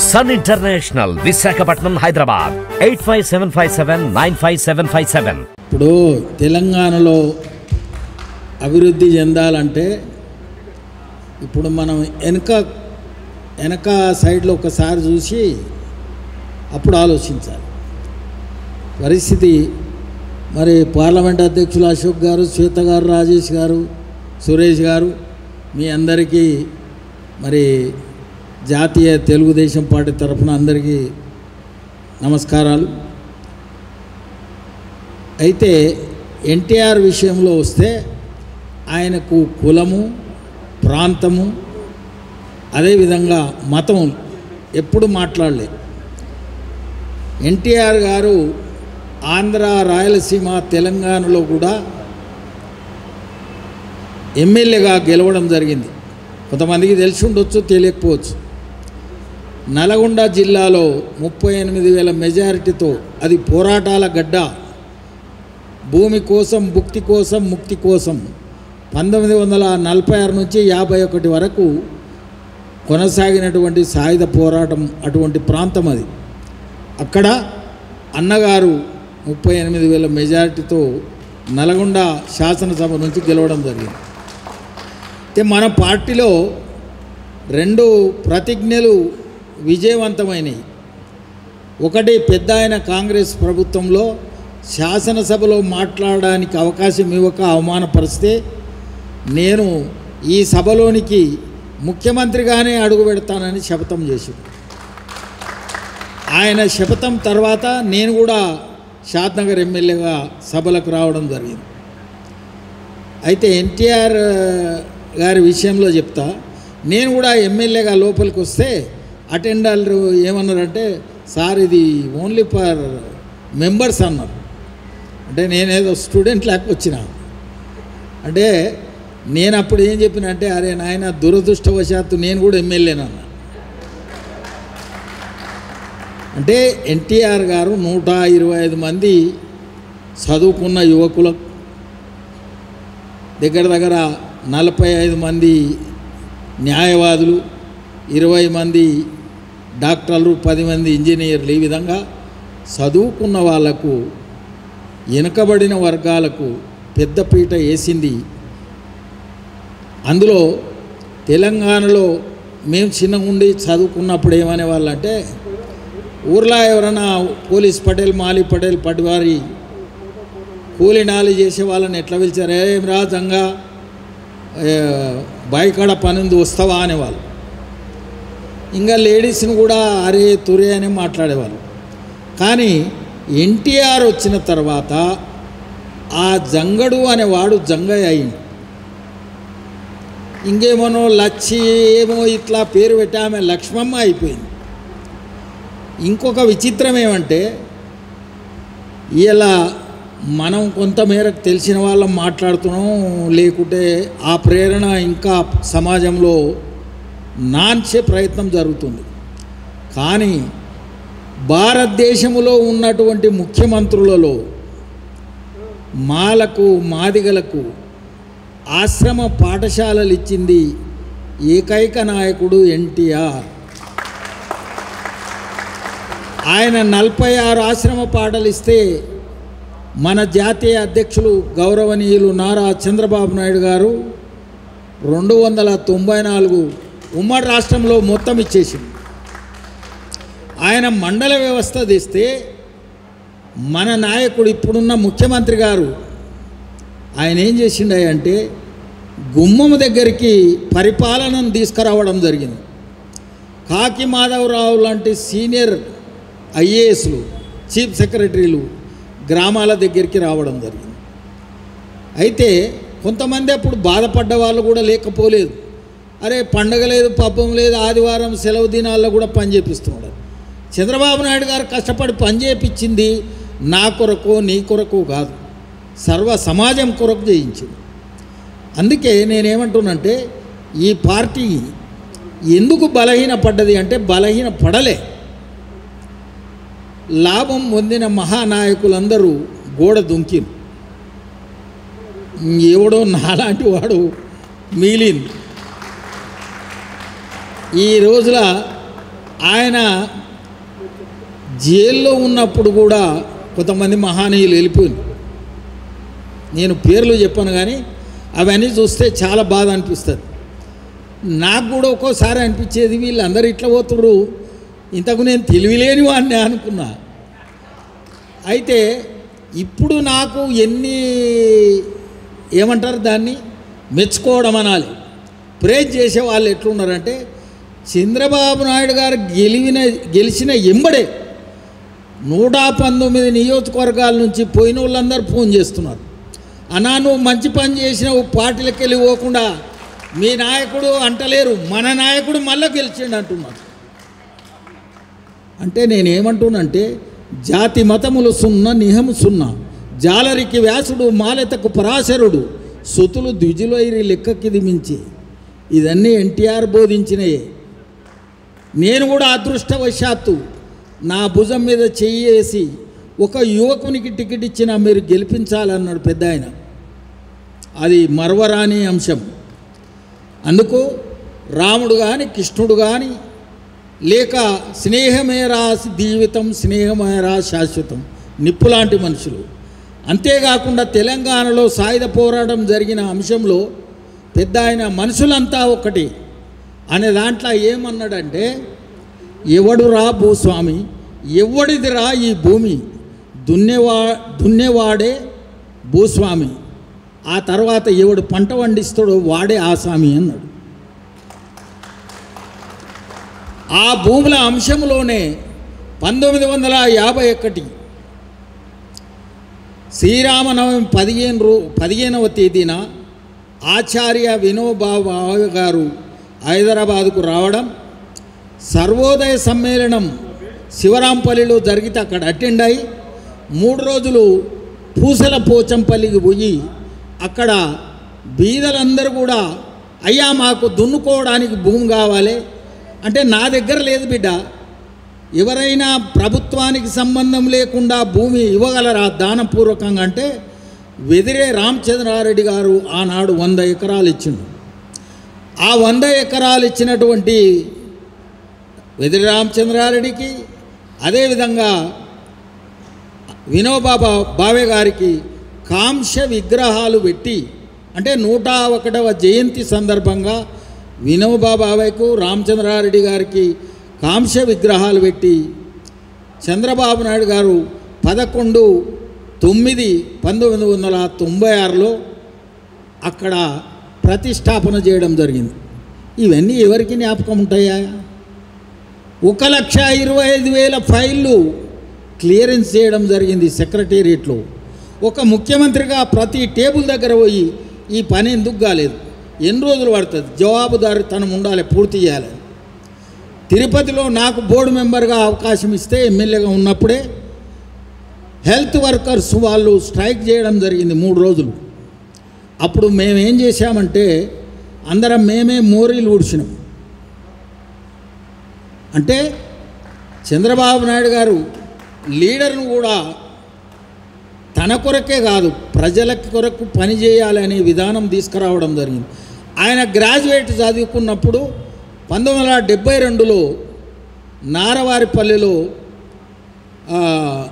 sun international Visakhapatnam Hyderabad eight five seven five seven nine five seven five seven ఇప్పుడు తెలంగాణలో అభివృద్ధి చెందాలంటే ఇప్పుడు మనం వెనక వెనక సైడ్లో ఒకసారి చూసి అప్పుడు ఆలోచించాలి పరిస్థితి మరి పార్లమెంట్ అధ్యక్షులు అశోక్ గారు శ్వేత గారు రాజేష్ గారు సురేష్ గారు మీ అందరికీ మరి జాతీయ తెలుగుదేశం పార్టీ తరఫున అందరికీ నమస్కారాలు అయితే ఎన్టీఆర్ విషయంలో వస్తే ఆయనకు కులము ప్రాంతము అదేవిధంగా మతం ఎప్పుడు మాట్లాడలే ఎన్టీఆర్ గారు ఆంధ్ర రాయలసీమ తెలంగాణలో కూడా ఎమ్మెల్యేగా గెలవడం జరిగింది కొంతమందికి తెలిసి ఉండొచ్చు తెలియకపోవచ్చు నల్గొండ జిల్లాలో ముప్పై ఎనిమిది వేల మెజారిటీతో అది పోరాటాల గడ్డ భూమి కోసం భుక్తి కోసం ముక్తి కోసం పంతొమ్మిది వందల నలభై ఆరు నుంచి యాభై ఒకటి వరకు కొనసాగినటువంటి సాయుధ పోరాటం అటువంటి ప్రాంతం అది అక్కడ అన్నగారు ముప్పై ఎనిమిది వేల మెజారిటీతో నల్గొండ శాసనసభ నుంచి గెలవడం జరిగింది అయితే మన పార్టీలో రెండు ప్రతిజ్ఞలు విజయవంతమైనవి ఒకటి పెద్ద ఆయన కాంగ్రెస్ ప్రభుత్వంలో శాసనసభలో మాట్లాడడానికి అవకాశం ఇవ్వక అవమానపరిస్తే నేను ఈ సభలోనికి ముఖ్యమంత్రిగానే అడుగు పెడతానని శపథం చేసి ఆయన శపథం తర్వాత నేను కూడా షాద్నగర్ ఎమ్మెల్యేగా సభలకు రావడం జరిగింది అయితే ఎన్టీఆర్ గారి విషయంలో చెప్తా నేను కూడా ఎమ్మెల్యేగా లోపలికి వస్తే అటెండర్లు ఏమన్నారంటే సార్ ఇది ఓన్లీ ఫర్ మెంబర్స్ అన్నారు అంటే నేనేదో స్టూడెంట్ లాగా వచ్చిన అంటే నేను అప్పుడు ఏం చెప్పిన అంటే అరే నాయన దురదృష్టవశాత్తు నేను కూడా ఎమ్మెల్యేనన్నా అంటే ఎన్టీఆర్ గారు నూట ఇరవై ఐదు మంది చదువుకున్న యువకులకు దగ్గర దగ్గర నలభై ఐదు మంది న్యాయవాదులు ఇరవై మంది డాక్టర్లు పది మంది ఇంజనీర్లు ఈ విధంగా చదువుకున్న వాళ్లకు వెనుకబడిన వర్గాలకు పెద్దపీట వేసింది అందులో తెలంగాణలో మేము చిన్నగా ఉండి చదువుకున్నప్పుడు ఏమనే వాళ్ళంటే ఊర్లో ఎవరైనా పోలీస్ పటేల్ మాలి పటేల్ పటివారి కూలి నాలి చేసే వాళ్ళని ఎట్లా పిలిచారు ఏం రా జంగా బాయికాడ పనుంది వస్తావా అనేవాళ్ళు ఇంకా లేడీస్ని కూడా అరే తురే అని మాట్లాడేవాళ్ళు కానీ ఎన్టీఆర్ వచ్చిన తర్వాత ఆ జంగడు అనేవాడు జంగయ్య అయింది ఇంకేమోనో లచ్చి ఏమో ఇట్లా పేరు పెట్టి ఆమె లక్ష్మమ్మ అయిపోయింది ఇంకొక విచిత్రం ఏమంటే ఇలా మనం కొంతమేరకు తెలిసిన వాళ్ళం మాట్లాడుతున్నాం లేకుంటే ఆ ప్రేరణ ఇంకా సమాజంలో నాన్చే ప్రయత్నం జరుగుతుంది కానీ భారతదేశంలో ఉన్నటువంటి ముఖ్యమంత్రులలో మాలకు మాదిగలకు ఆశ్రమ పాఠశాలలు ఇచ్చింది ఏకైక నాయకుడు ఎన్టీఆర్ ఆయన నలభై ఆరు ఆశ్రమ పాటలు ఇస్తే మన జాతీయ అధ్యక్షులు గౌరవనీయులు నారా చంద్రబాబు నాయుడు గారు రెండు వందల తొంభై నాలుగు ఉమ్మడి రాష్ట్రంలో మొత్తం ఇచ్చేసింది ఆయన మండల వ్యవస్థ తెస్తే మన నాయకుడు ఇప్పుడున్న ముఖ్యమంత్రి గారు ఆయన ఏం చేసిండే గుమ్మం దగ్గరికి పరిపాలనను తీసుకురావడం జరిగింది కాకి మాధవరావు లాంటి సీనియర్ ఐఏఎస్లు చీఫ్ సెక్రటరీలు గ్రామాల దగ్గరికి రావడం జరిగింది అయితే కొంతమంది అప్పుడు బాధపడ్డ వాళ్ళు కూడా లేకపోలేదు అరే పండగ లేదు పబ్బం లేదు ఆదివారం సెలవు దినాల్లో కూడా పని చేపిస్తున్నాడు చంద్రబాబు నాయుడు గారు కష్టపడి పని చేపించింది నా కొరకు నీ కొరకు కాదు సర్వ సమాజం కొరకు చేయించింది అందుకే నేనేమంటున్నంటే ఈ పార్టీ ఎందుకు బలహీన పడ్డది అంటే బలహీన పడలే లాభం పొందిన మహానాయకులందరూ గోడ దుంకిరు ఎవడో నాలాంటి వాడు మిగిలింది ఈ రోజుల ఆయన జైల్లో ఉన్నప్పుడు కూడా కొంతమంది మహానీయులు వెళ్ళిపోయింది నేను పేర్లు చెప్పాను కానీ అవన్నీ చూస్తే చాలా బాధ అనిపిస్తుంది నాకు కూడా ఒక్కోసారి అనిపించేది వీళ్ళందరూ ఇట్లా పోతుడు ఇంతకు నేను తెలివిలేని వాడిని అనుకున్నా అయితే ఇప్పుడు నాకు ఎన్ని ఏమంటారు దాన్ని మెచ్చుకోవడం అనాలి ప్రేజ్ చేసే వాళ్ళు ఎట్లున్నారంటే చంద్రబాబు నాయుడు గారు గెలివిన గెలిచిన ఎంబడే నూట పంతొమ్మిది నియోజకవర్గాల నుంచి పోయిన వాళ్ళందరూ ఫోన్ చేస్తున్నారు అన్నా నువ్వు మంచి పని చేసినావు పార్టీలకు వెళ్ళి పోకుండా మీ నాయకుడు అంటలేరు మన నాయకుడు మళ్ళీ గెలిచిండు అంటున్నారు అంటే నేనేమంటున్నంటే జాతి మతములు సున్న నిహము సున్న జాలరికి వ్యాసుడు మాలెతకు పరాశరుడు సుతులు ద్విజులైరి లెక్కకిది మించి ఇదన్నీ ఎన్టీఆర్ బోధించినయే నేను కూడా అదృష్టవశాత్తు నా భుజం మీద చెయ్యేసి ఒక యువకునికి టికెట్ ఇచ్చిన మీరు గెలిపించాలన్నాడు పెద్ద ఆయన అది మరవరాని అంశం అందుకు రాముడు కానీ కృష్ణుడు కానీ లేక స్నేహమేరా జీవితం స్నేహమేరా శాశ్వతం నిప్పులాంటి మనుషులు అంతేకాకుండా తెలంగాణలో సాయుధ పోరాటం జరిగిన అంశంలో పెద్ద ఆయన మనుషులంతా ఒకటి అనే దాంట్లో ఏమన్నాడంటే ఎవడు రా భూస్వామి ఎవడిది రా ఈ భూమి దున్నేవా దున్నేవాడే భూస్వామి ఆ తర్వాత ఎవడు పంట పండిస్తాడో వాడే ఆసామి అన్నాడు ఆ భూముల అంశంలోనే పంతొమ్మిది వందల యాభై ఒకటి శ్రీరామనవమి పదిహేను రో పదిహేనవ తేదీన ఆచార్య వినోబా భావే గారు హైదరాబాదుకు రావడం సర్వోదయ సమ్మేళనం శివరాంపల్లిలో జరిగితే అక్కడ అటెండ్ అయి మూడు రోజులు పూసల పోచంపల్లికి పోయి అక్కడ బీదలందరూ కూడా అయ్యా మాకు దున్నుకోవడానికి భూమి కావాలి అంటే నా దగ్గర లేదు బిడ్డ ఎవరైనా ప్రభుత్వానికి సంబంధం లేకుండా భూమి ఇవ్వగలరా దానపూర్వకంగా అంటే వెదిరే రామచంద్రారెడ్డి గారు ఆనాడు వంద ఎకరాలు ఇచ్చిండు ఆ వంద ఎకరాలు ఇచ్చినటువంటి వెదిరి రామచంద్రారెడ్డికి అదేవిధంగా వినోబాబా బావే గారికి కాంక్ష విగ్రహాలు పెట్టి అంటే నూట ఒకటవ జయంతి సందర్భంగా వినోబా బాబాయ్కు రామచంద్రారెడ్డి గారికి కాంక్ష విగ్రహాలు పెట్టి చంద్రబాబు నాయుడు గారు పదకొండు తొమ్మిది పంతొమ్మిది వందల తొంభై ఆరులో అక్కడ ప్రతిష్టాపన చేయడం జరిగింది ఇవన్నీ ఎవరికి జ్ఞాపకం ఉంటాయా ఒక లక్ష ఇరవై ఐదు వేల ఫైళ్ళు క్లియరెన్స్ చేయడం జరిగింది సెక్రటేరియట్లో ఒక ముఖ్యమంత్రిగా ప్రతి టేబుల్ దగ్గర పోయి ఈ పని ఎందుకు కాలేదు ఎన్ని రోజులు పడుతుంది జవాబుదారితనం ఉండాలి పూర్తి చేయాలి తిరుపతిలో నాకు బోర్డు మెంబర్గా అవకాశం ఇస్తే ఎమ్మెల్యేగా ఉన్నప్పుడే హెల్త్ వర్కర్స్ వాళ్ళు స్ట్రైక్ చేయడం జరిగింది మూడు రోజులు అప్పుడు మేము ఏం చేశామంటే అందరం మేమే మోరీలు ఊడ్చినాం అంటే చంద్రబాబు నాయుడు గారు లీడర్ను కూడా తన కొరకే కాదు ప్రజల కొరకు పని చేయాలి అనే విధానం తీసుకురావడం జరిగింది ఆయన గ్రాడ్యుయేట్ చదువుకున్నప్పుడు పంతొమ్మిది వందల డెబ్బై రెండులో నారవారిపల్లిలో ఆ,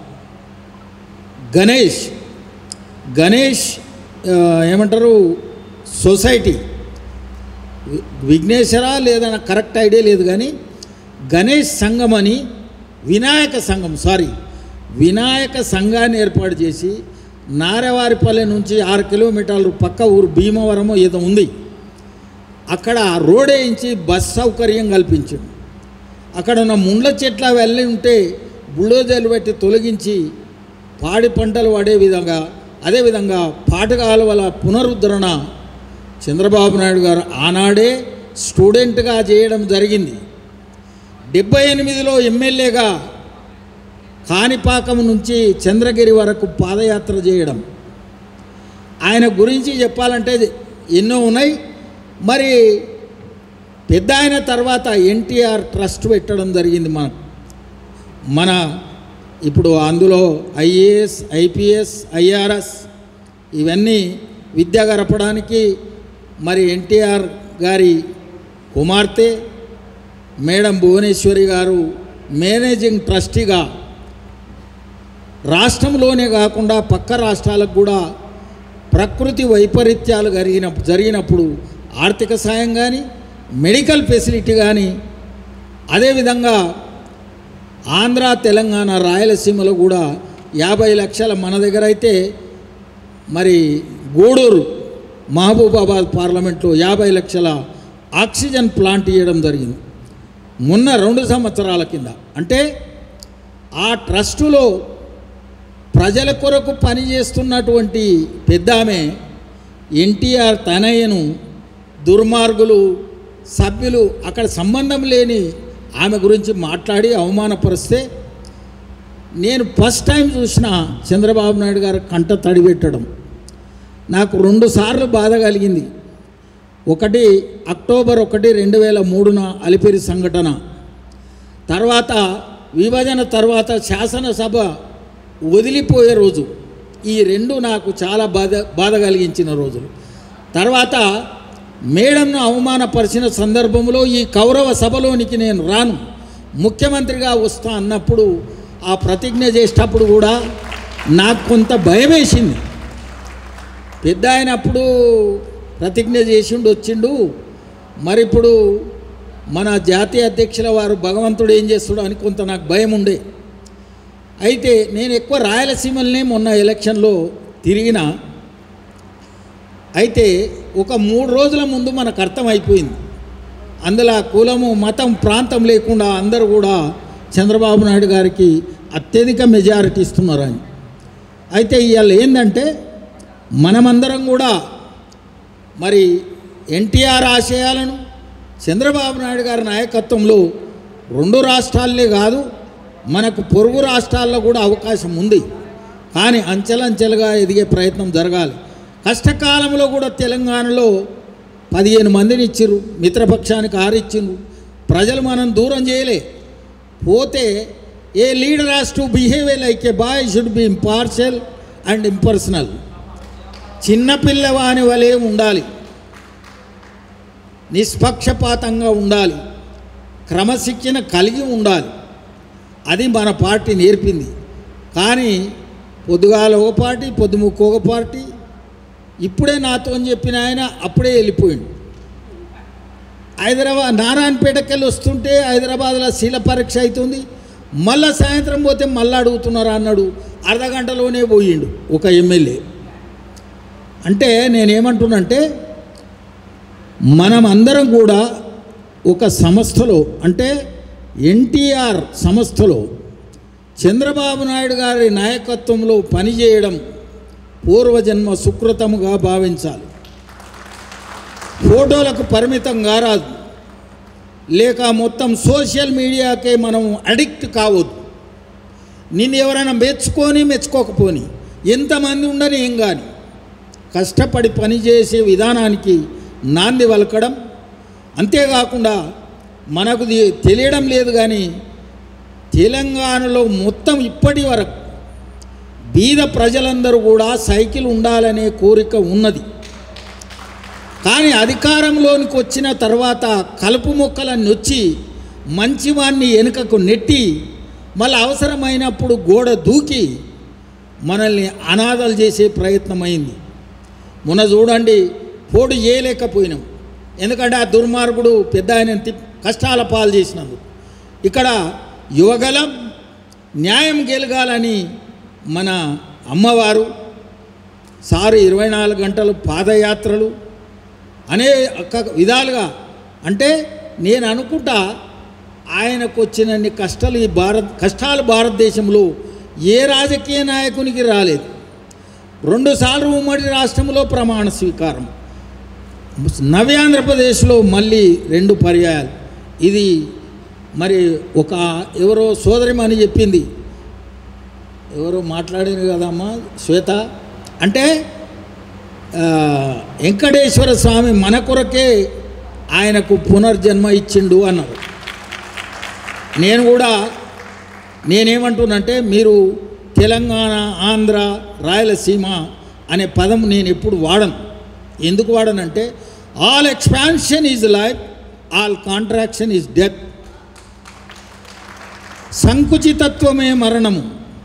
గణేష్ గణేష్ ఆ, ఏమంటారు సొసైటీ వి- విఘ్నేశ్వర లేదా నాకు కరెక్ట్ ఐడియా లేదు కానీ గణేష్ సంఘం అని వినాయక సంఘం సారీ వినాయక సంఘాన్ని ఏర్పాటు చేసి నారవారిపల్లె నుంచి ఆరు కిలోమీటర్లు పక్క ఊరు భీమవరము ఏదో ఉంది అక్కడ రోడ్ వేయించి బస్ సౌకర్యం కల్పించాడు అక్కడ ఉన్న ముండ్ల చెట్ల వెళ్ళి ఉంటే బుల్డోజర్లు పెట్టి తొలగించి పాడి పంటలు పడే విధంగా అదేవిధంగా పాటగాలువల పునరుద్ధరణ చంద్రబాబు నాయుడు గారు ఆనాడే స్టూడెంట్గా చేయడం జరిగింది డెబ్బై ఎనిమిదిలో ఎమ్మెల్యేగా కాణిపాకం నుంచి చంద్రగిరి వరకు పాదయాత్ర చేయడం ఆయన గురించి చెప్పాలంటే ఎన్నో ఉన్నాయి మరి పెద్ద ఆయన తర్వాత ఎన్టీఆర్ ట్రస్ట్ పెట్టడం జరిగింది మన మన ఇప్పుడు అందులో ఐఏఎస్ ఐపీఎస్ ఐఆర్ఎస్ ఇవన్నీ విద్య గడపడానికి మరి ఎన్టీఆర్ గారి కుమార్తె మేడం భువనేశ్వరి గారు మేనేజింగ్ ట్రస్టీగా రాష్ట్రంలోనే కాకుండా పక్క రాష్ట్రాలకు కూడా ప్రకృతి వైపరీత్యాలు జరిగిన జరిగినప్పుడు ఆర్థిక సాయం కానీ మెడికల్ ఫెసిలిటీ కానీ అదేవిధంగా ఆంధ్ర తెలంగాణ రాయలసీమలో కూడా యాభై లక్షల మన దగ్గర అయితే మరి గూడూరు మహబూబాబాద్ పార్లమెంట్లో యాభై లక్షల ఆక్సిజన్ ప్లాంట్ ఇవ్వడం జరిగింది మొన్న రెండు సంవత్సరాల కింద అంటే ఆ ట్రస్టులో ప్రజల కొరకు పనిచేస్తున్నటువంటి పెద్ద ఆమె ఎన్టీఆర్ తనయ్యను దుర్మార్గులు సభ్యులు అక్కడ సంబంధం లేని ఆమె గురించి మాట్లాడి అవమానపరిస్తే నేను ఫస్ట్ టైం చూసిన చంద్రబాబు నాయుడు గారు కంట తడిపెట్టడం నాకు రెండు సార్లు బాధ కలిగింది ఒకటి అక్టోబర్ ఒకటి రెండు వేల మూడున అలిపిరి సంఘటన తర్వాత విభజన తర్వాత శాసనసభ వదిలిపోయే రోజు ఈ రెండు నాకు చాలా బాధ బాధ కలిగించిన రోజులు తర్వాత మేడంను అవమానపరిచిన సందర్భంలో ఈ కౌరవ సభలోనికి నేను రాను ముఖ్యమంత్రిగా వస్తా అన్నప్పుడు ఆ ప్రతిజ్ఞ చేసేటప్పుడు కూడా నాకు కొంత భయం వేసింది పెద్ద ఆయన అప్పుడు ప్రతిజ్ఞ చేసిండు వచ్చిండు మరి ఇప్పుడు మన జాతీయ అధ్యక్షుల వారు భగవంతుడు ఏం చేస్తాడో అని కొంత నాకు భయం ఉండే అయితే నేను ఎక్కువ రాయలసీమలనే మొన్న ఎలక్షన్లో తిరిగిన అయితే ఒక మూడు రోజుల ముందు మనకు అర్థమైపోయింది అందులో కులము మతం ప్రాంతం లేకుండా అందరూ కూడా చంద్రబాబు నాయుడు గారికి అత్యధిక మెజారిటీ ఇస్తున్నారని అయితే ఇవాళ ఏంటంటే మనమందరం కూడా మరి ఎన్టీఆర్ ఆశయాలను చంద్రబాబు నాయుడు గారి నాయకత్వంలో రెండు రాష్ట్రాలే కాదు మనకు పొరుగు రాష్ట్రాల్లో కూడా అవకాశం ఉంది కానీ అంచెలంచెలుగా ఎదిగే ప్రయత్నం జరగాలి కష్టకాలంలో కూడా తెలంగాణలో పదిహేను మందిని ఇచ్చిర్రు మిత్రపక్షానికి ఆరు ఇచ్చిండ్రు ప్రజలు మనం దూరం చేయలే పోతే a leader has to behave like a boy should be impartial and impersonal చిన్నపిల్లవాని వలె ఉండాలి నిష్పక్షపాతంగా ఉండాలి క్రమశిక్షణ కలిగి ఉండాలి అది మన పార్టీ నేర్పింది కానీ పొద్దుగాల ఒక పార్టీ పొద్దుముక్కు ఒక పార్టీ ఇప్పుడే నాతో అని చెప్పిన ఆయన అప్పుడే వెళ్ళిపోయిండు హైదరాబాద్ నారాయణపేటకి వెళ్ళి వస్తుంటే హైదరాబాద్లో శీల పరీక్ష అవుతుంది మళ్ళా సాయంత్రం పోతే మళ్ళీ అడుగుతున్నారు అన్నాడు అర్ధ గంటలోనే పోయిండు ఒక ఎమ్మెల్యే అంటే నేనేమంటున్నంటే మనం అందరం కూడా ఒక సంస్థలో అంటే ఎన్టీఆర్ సంస్థలో చంద్రబాబు నాయుడు గారి నాయకత్వంలో పనిచేయడం పూర్వజన్మ సుకృతముగా భావించాలి ఫోటోలకు పరిమితం కారాదు లేక మొత్తం సోషల్ మీడియాకే మనం అడిక్ట్ కావద్దు నిన్ను ఎవరైనా మెచ్చుకొని మెచ్చుకోకపోని ఎంతమంది ఉండని ఏం కానీ కష్టపడి పనిచేసే విధానానికి నాంది వలకడం అంతేకాకుండా మనకు ది- తెలియడం లేదు కానీ తెలంగాణలో మొత్తం ఇప్పటి వరకు బీద ప్రజలందరూ కూడా సైకిల్ ఉండాలనే కోరిక ఉన్నది కానీ అధికారంలోనికి వచ్చిన తర్వాత కలుపు మొక్కలన్నీ వచ్చి మంచివాన్ని వెనుకకు నెట్టి మళ్ళీ అవసరమైనప్పుడు గోడ దూకి మనల్ని అనాథలు చేసే ప్రయత్నమైంది మొన్న చూడండి పోటు చేయలేకపోయినాం ఎందుకంటే ఆ దుర్మార్గుడు పెద్ద ఆయన తి- కష్టాల పాలు చేసినందుకు ఇక్కడ యువగలం న్యాయం గెలగాలని మన అమ్మవారు సారు ఇరవై నాలుగు గంటలు పాదయాత్రలు అనేక విధాలుగా అంటే నేను అనుకుంటా ఆయనకు వచ్చినన్ని కష్టాలు ఈ భారత్ కష్టాలు భారతదేశంలో ఏ రాజకీయ నాయకునికి రాలేదు రెండుసార్లు ఉమ్మడి రాష్ట్రంలో ప్రమాణ స్వీకారం నవ్యాంధ్రప్రదేశ్లో మళ్ళీ రెండు పర్యాయాలు ఇది మరి ఒక ఎవరో సోదరిమని చెప్పింది ఎవరో మాట్లాడింది కదమ్మా శ్వేత అంటే ఆ, వెంకటేశ్వర స్వామి మన కొరకే ఆయనకు పునర్జన్మ ఇచ్చిండు అన్నారు నేను కూడా నేనేమంటున్నంటే మీరు తెలంగాణ ఆంధ్ర రాయలసీమ అనే పదం నేను ఎప్పుడు వాడను ఎందుకు వాడనంటే all expansion is life all contraction is death సంకుచితత్వమే మరణము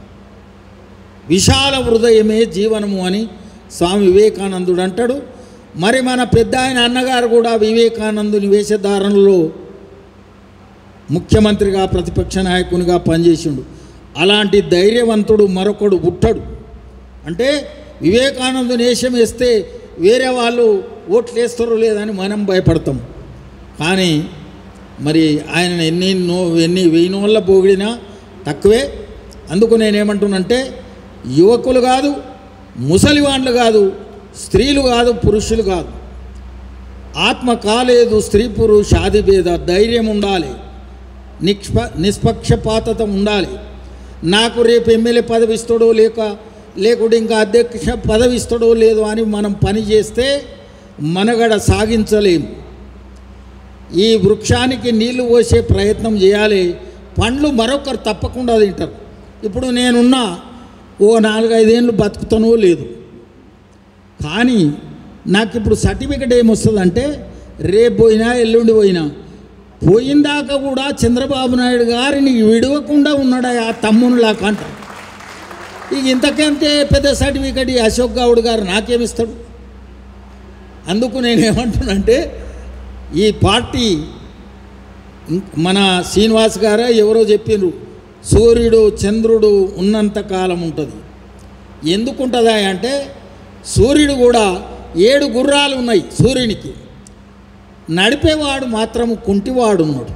విశాల హృదయమే జీవనము అని స్వామి వివేకానందుడు అంటాడు మరి మన పెద్ద ఆయన అన్నగారు కూడా వివేకానందుని వేషధారణలో ముఖ్యమంత్రిగా ప్రతిపక్ష నాయకునిగా పనిచేసిండు అలాంటి ధైర్యవంతుడు మరొకడు పుట్టడు అంటే వివేకానందుని వేషం వేస్తే వేరే వాళ్ళు ఓట్లు వేస్తారో లేదని మనం భయపడతాం కానీ మరి ఆయన ఎన్ని నో ఎన్ని వెయ్యి నోళ్ళ పోగిడినా తక్కువే అందుకు నేనేమంటున్నంటే యువకులు కాదు ముసలివాండ్లు కాదు స్త్రీలు కాదు పురుషులు కాదు ఆత్మ కాలేదు స్త్రీ పురుష ఆదిభేద ధైర్యం ఉండాలి నిష్ప నిష్పక్షపాతత ఉండాలి నాకు రేపు ఎమ్మెల్యే పదవి ఇస్తాడో లేక లేకుంటే ఇంకా అధ్యక్ష పదవి ఇస్తాడో లేదో అని మనం పని చేస్తే మనగడ సాగించలేము ఈ వృక్షానికి నీళ్లు పోసే ప్రయత్నం చేయాలి పండ్లు మరొకరు తప్పకుండా తింటారు ఇప్పుడు నేనున్నా ఓ నాలుగైదేళ్ళు బతుకుతానో లేదు కానీ నాకు ఇప్పుడు సర్టిఫికెట్ ఏమొస్తుందంటే రేపు పోయినా ఎల్లుండి పోయినా పోయిందాకా కూడా చంద్రబాబు నాయుడు గారిని విడవకుండా ఉన్నాడు ఆ తమ్మునిలా కంట ఇక ఇంతకంటే పెద్ద సర్టిఫికెట్ ఈ అశోక్ గౌడ్ గారు నాకేమిస్తాడు అందుకు నేనేమంటున్నానంటే ఈ పార్టీ ఇం- మన శ్రీనివాస్ గారే ఎవరో చెప్పిండ్రు సూర్యుడు చంద్రుడు ఉన్నంత కాలం ఉంటుంది ఎందుకు ఉంటుందా అంటే సూర్యుడు కూడా ఏడు గుర్రాలు ఉన్నాయి సూర్యునికి నడిపేవాడు మాత్రం కుంటివాడు ఉన్నాడు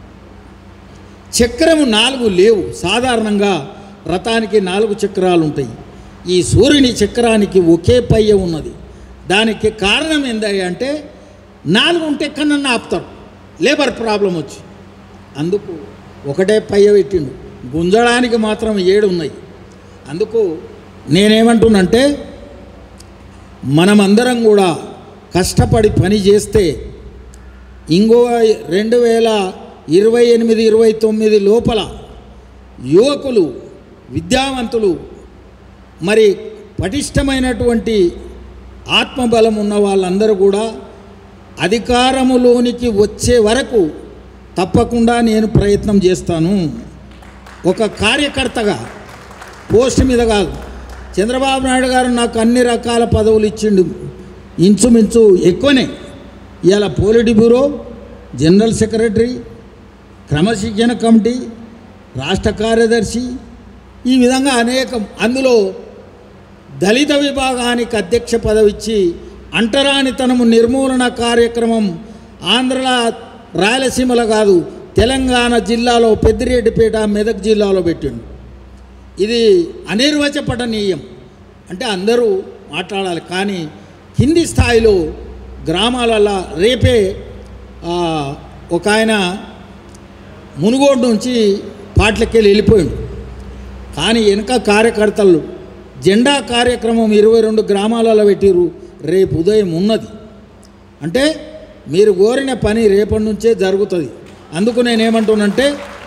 చక్రము నాలుగు లేవు సాధారణంగా రథానికి నాలుగు చక్రాలు ఉంటాయి ఈ సూర్యుని చక్రానికి ఒకే పయ్య ఉన్నది దానికి కారణం ఏంది అంటే నాలుగు ఉంటే కన్నా ఆపుతారు లేబర్ ప్రాబ్లం వచ్చి అందుకు ఒకటే పయ్య పెట్టిండు గుంజడానికి మాత్రం ఏడు ఉన్నాయి అందుకు నేనేమంటున్నంటే మనమందరం కూడా కష్టపడి పని చేస్తే ఇంకో రెండు వేల ఇరవై ఎనిమిది ఇరవై తొమ్మిది లోపల యువకులు విద్యావంతులు మరి పటిష్టమైనటువంటి ఆత్మబలం ఉన్న వాళ్ళందరూ కూడా అధికారములోనికి వచ్చే వరకు తప్పకుండా నేను ప్రయత్నం చేస్తాను ఒక కార్యకర్తగా పోస్ట్ మీద కాదు చంద్రబాబు నాయుడు గారు నాకు అన్ని రకాల పదవులు ఇచ్చిండు ఇంచుమించు ఎక్కువనే ఇవాళ పోలిటి బ్యూరో జనరల్ సెక్రటరీ క్రమశిక్షణ కమిటీ రాష్ట్ర కార్యదర్శి ఈ విధంగా అనేకం అందులో దళిత విభాగానికి అధ్యక్ష పదవి ఇచ్చి అంటరానితనము నిర్మూలన కార్యక్రమం ఆంధ్రల రాయలసీమలో కాదు తెలంగాణ జిల్లాలో పెద్దిరెడ్డిపేట మెదక్ జిల్లాలో పెట్టిండు ఇది అనిర్వచపటనీయం అంటే అందరూ మాట్లాడాలి కానీ కింది స్థాయిలో గ్రామాలలో రేపే ఆ, ఒక ఆయన మునుగోడు నుంచి పాటలకెళ్ళి వెళ్ళిపోయాడు కానీ వెనక కార్యకర్తలు జెండా కార్యక్రమం ఇరవై రెండు గ్రామాలలో పెట్టిరు రేపు ఉదయం ఉన్నది అంటే మీరు కోరిన పని రేపటి నుంచే జరుగుతుంది అందుకు నేనేమంటున్నంటే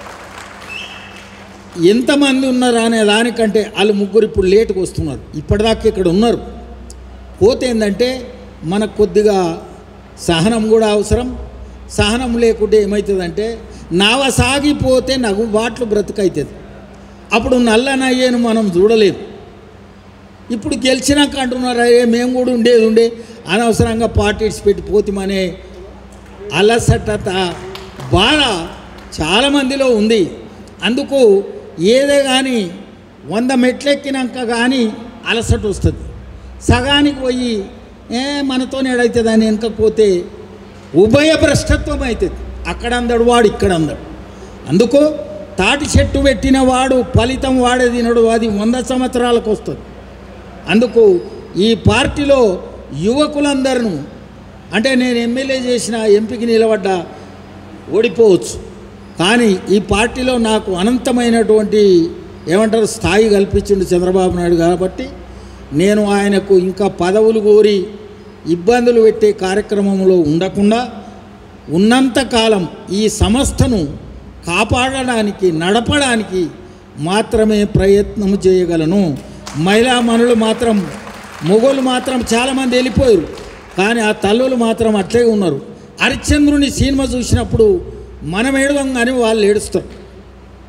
ఎంతమంది ఉన్నారు అనే దానికంటే వాళ్ళు ముగ్గురు ఇప్పుడు లేటుకు వస్తున్నారు ఇప్పటిదాకా ఇక్కడ ఉన్నారు పోతే ఏంటంటే మనకు కొద్దిగా సహనం కూడా అవసరం సహనం లేకుంటే ఏమవుతుందంటే నావ సాగిపోతే నగు బాట్లు బ్రతుకైతుంది అప్పుడు నల్లనయ్యేను మనం చూడలేము ఇప్పుడు గెలిచినాక అంటున్నారు అయ్యే మేము కూడా ఉండేది ఉండే అనవసరంగా పార్టీస్ పెట్టి పోతిమనే అలసటత బాధ చాలామందిలో ఉంది అందుకు ఏదే కానీ వంద మెట్లెక్కినాక కానీ అలసట వస్తుంది సగానికి పోయి ఏ మనతో ఎడవుతుంది అని వెనకపోతే ఉభయ భ్రష్టత్వం అవుతుంది అక్కడ అందడు వాడు ఇక్కడ అందడు అందుకు తాటి చెట్టు పెట్టిన వాడు ఫలితం వాడే తినడు అది వంద సంవత్సరాలకు వస్తుంది అందుకు ఈ పార్టీలో యువకులందరూ అంటే నేను ఎమ్మెల్యే చేసిన ఎంపీకి నిలబడ్డా ఓడిపోవచ్చు కానీ ఈ పార్టీలో నాకు అనంతమైనటువంటి ఏమంటారు స్థాయి కల్పించిండు చంద్రబాబు నాయుడు కాబట్టి నేను ఆయనకు ఇంకా పదవులు కోరి ఇబ్బందులు పెట్టే కార్యక్రమంలో ఉండకుండా ఉన్నంతకాలం ఈ సంస్థను కాపాడడానికి నడపడానికి మాత్రమే ప్రయత్నం చేయగలను మహిళా మనులు మాత్రం మొగోళ్ళు మాత్రం చాలామంది వెళ్ళిపోయారు కానీ ఆ తల్లులు మాత్రం అట్లే ఉన్నారు హరిశ్చంద్రుని సినిమా చూసినప్పుడు మనం ఏడవంగానే వాళ్ళు ఏడుస్తారు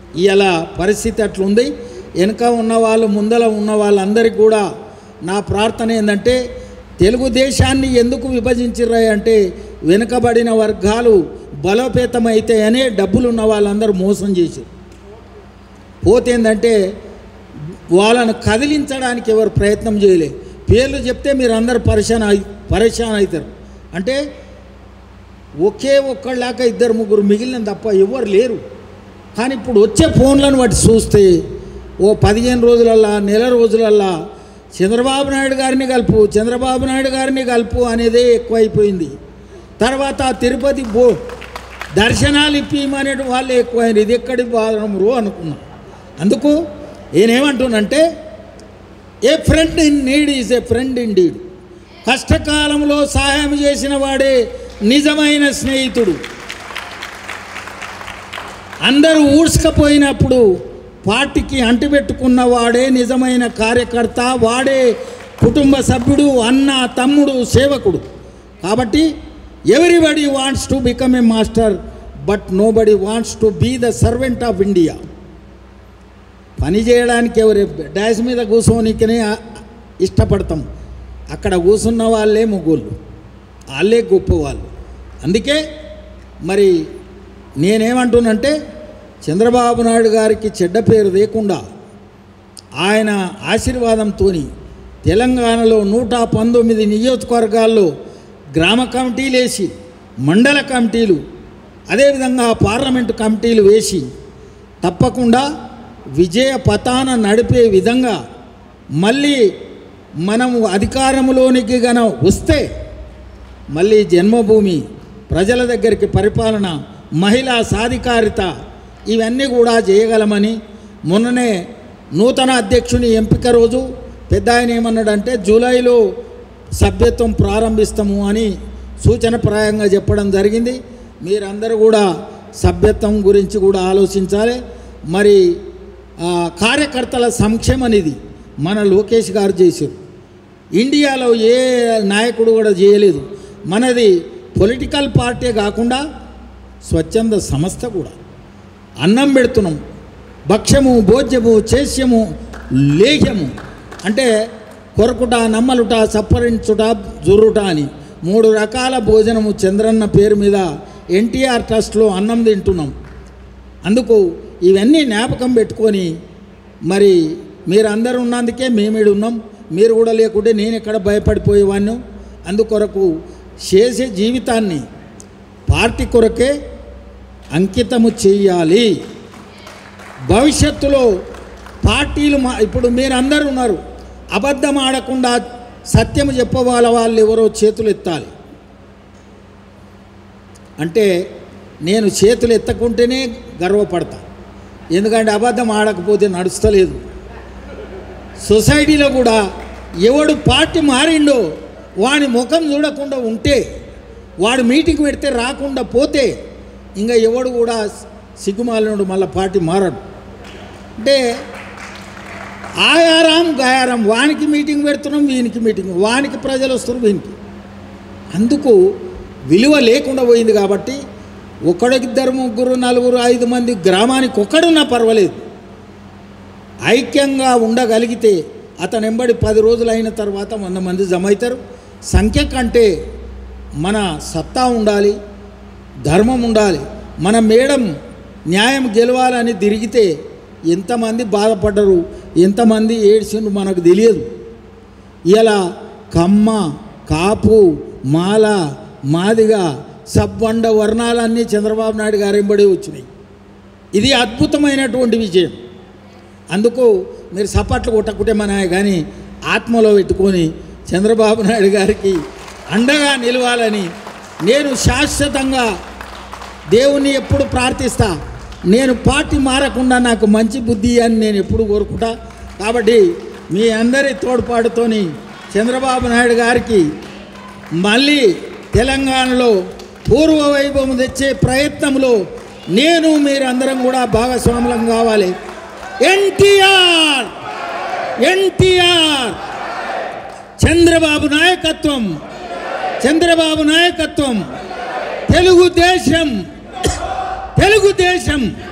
ఇలా పరిస్థితి అట్లుంది వెనుక ఉన్న వాళ్ళు ముందల ఉన్న వాళ్ళందరికీ కూడా నా ప్రార్థన ఏంటంటే తెలుగుదేశాన్ని ఎందుకు విభజించిర్రా అంటే వెనుకబడిన వర్గాలు బలోపేతమైతాయనే డబ్బులు ఉన్న వాళ్ళందరూ మోసం చేశారు పోతే ఏంటంటే వాళ్ళను కదిలించడానికి ఎవరు ప్రయత్నం చేయలే పేర్లు చెప్తే మీరు అందరు పరిశాన్ అయి పరేషాన్ అవుతారు అంటే ఒకే ఒక్కళ్ళాక ఇద్దరు ముగ్గురు మిగిలిన తప్ప ఎవరు లేరు కానీ ఇప్పుడు వచ్చే ఫోన్లను బట్టి చూస్తే ఓ పదిహేను రోజులల్లా నెల రోజులల్లా చంద్రబాబు నాయుడు గారిని కలుపు చంద్రబాబు నాయుడు గారిని కలుపు అనేదే ఎక్కువైపోయింది తర్వాత తిరుపతి బో దర్శనాలు ఇప్పిమనే వాళ్ళే ఎక్కువైంది ఇది ఎక్కడి బాధరో అనుకున్నా అందుకు నేనేమంటున్నంటే a friend in need is a friend in deed కష్టకాలంలో సహాయం చేసిన వాడే నిజమైన స్నేహితుడు అందరూ ఊడ్చుకపోయినప్పుడు పార్టీకి అంటిపెట్టుకున్న వాడే నిజమైన కార్యకర్త వాడే కుటుంబ సభ్యుడు అన్న తమ్ముడు సేవకుడు కాబట్టి everybody wants to become a master but nobody wants to be the servant of India పని చేయడానికి ఎవరు డాష్ మీద కూర్చోనికనే ఇష్టపడతాం అక్కడ కూర్చున్న వాళ్ళే మొగోళ్ళు వాళ్ళే గొప్పవాళ్ళు అందుకే మరి నేనేమంటున్నంటే చంద్రబాబు నాయుడు గారికి చెడ్డ పేరు లేకుండా ఆయన ఆశీర్వాదంతో తెలంగాణలో నూట పంతొమ్మిది నియోజకవర్గాల్లో గ్రామ కమిటీలు వేసి మండల కమిటీలు అదేవిధంగా పార్లమెంటు కమిటీలు వేసి తప్పకుండా విజయ పతాన నడిపే విధంగా మళ్ళీ మనము అధికారంలోనికి గన వస్తే మళ్ళీ జన్మభూమి ప్రజల దగ్గరికి పరిపాలన మహిళా సాధికారిత ఇవన్నీ కూడా చేయగలమని మొన్ననే నూతన అధ్యక్షుని ఎంపిక రోజు పెద్ద ఆయన ఏమన్నాడంటే జూలైలో సభ్యత్వం ప్రారంభిస్తాము అని సూచనప్రాయంగా చెప్పడం జరిగింది మీరందరూ కూడా సభ్యత్వం గురించి కూడా ఆలోచించాలి మరి ఆ, కార్యకర్తల సంక్షేమ నిధి మన లోకేష్ గారు చేశారు ఇండియాలో ఏ నాయకుడు కూడా చేయలేదు మనది పొలిటికల్ పార్టీ కాకుండా స్వచ్ఛంద సంస్థ కూడా అన్నం పెడుతున్నాం భక్ష్యము భోజ్యము చేస్యము లేహ్యము అంటే కొరకుట నమ్మలుట సప్పరించుట జుర్రుట అని మూడు రకాల భోజనము చంద్రన్న పేరు మీద ఎన్టీఆర్ ట్రస్ట్లో అన్నం తింటున్నాం అందుకు ఇవన్నీ జ్ఞాపకం పెట్టుకొని మరి మీరు అందరూ ఉన్నందుకే మేమీడు ఉన్నాం మీరు కూడా లేకుంటే నేను ఎక్కడ భయపడిపోయేవాడిను అందుకొరకు చేసే జీవితాన్ని పార్టీ కొరకే అంకితము చేయాలి భవిష్యత్తులో పార్టీలు మా ఇప్పుడు మీరు అందరూ ఉన్నారు అబద్ధం ఆడకుండా సత్యం చెప్పవాల వాళ్ళు ఎవరో చేతులు ఎత్తాలి అంటే నేను చేతులు ఎత్తకుంటేనే గర్వపడతా ఎందుకంటే అబద్ధం ఆడకపోతే నడుస్తలేదు సొసైటీలో కూడా ఎవడు పార్టీ మారిండో వాడి ముఖం చూడకుండా ఉంటే వాడు మీటింగ్ పెడితే రాకుండా పోతే ఇంకా ఎవడు కూడా సిగ్గుమాలినుడు మళ్ళీ పార్టీ మారడు అంటే ఆయారాం గాయారం వానికి మీటింగ్ పెడుతున్నాం వీనికి మీటింగ్ వానికి ప్రజలు వస్తున్నారు వీనికి అందుకు విలువ లేకుండా పోయింది కాబట్టి ఒకడిద్దరు ముగ్గురు నలుగురు ఐదు మంది గ్రామానికి ఒక్కడున్నా పర్వాలేదు ఐక్యంగా ఉండగలిగితే అతను ఎంబడి పది రోజులు అయిన తర్వాత వంద మంది జమ అవుతారు సంఖ్య కంటే మన సత్తా ఉండాలి ధర్మం ఉండాలి మన మేడం న్యాయం గెలవాలని తిరిగితే ఎంతమంది బాధపడ్డరు ఎంతమంది ఏడ్చిండ్రు మనకు తెలియదు ఇలా కమ్మ కాపు మాల మాదిగ సబ్బండ వర్ణాలన్నీ చంద్రబాబు నాయుడు గారు వెంబడి వచ్చినాయి ఇది అద్భుతమైనటువంటి విజయం అందుకు మీరు సపట్లు కొట్టకుంటే మన కానీ ఆత్మలో పెట్టుకొని చంద్రబాబు నాయుడు గారికి అండగా నిలవాలని నేను శాశ్వతంగా దేవుణ్ణి ఎప్పుడు ప్రార్థిస్తా నేను పార్టీ మారకుండా నాకు మంచి బుద్ధి అని నేను ఎప్పుడు కోరుకుంటా కాబట్టి మీ అందరి తోడ్పాటుతోని చంద్రబాబు నాయుడు గారికి మళ్ళీ తెలంగాణలో పూర్వ వైభవం తెచ్చే ప్రయత్నంలో నేను మీరందరం కూడా భాగస్వాములం కావాలి ఎన్టీఆర్ ఎన్టీఆర్ చంద్రబాబు నాయకత్వం చంద్రబాబు నాయకత్వం తెలుగుదేశం తెలుగుదేశం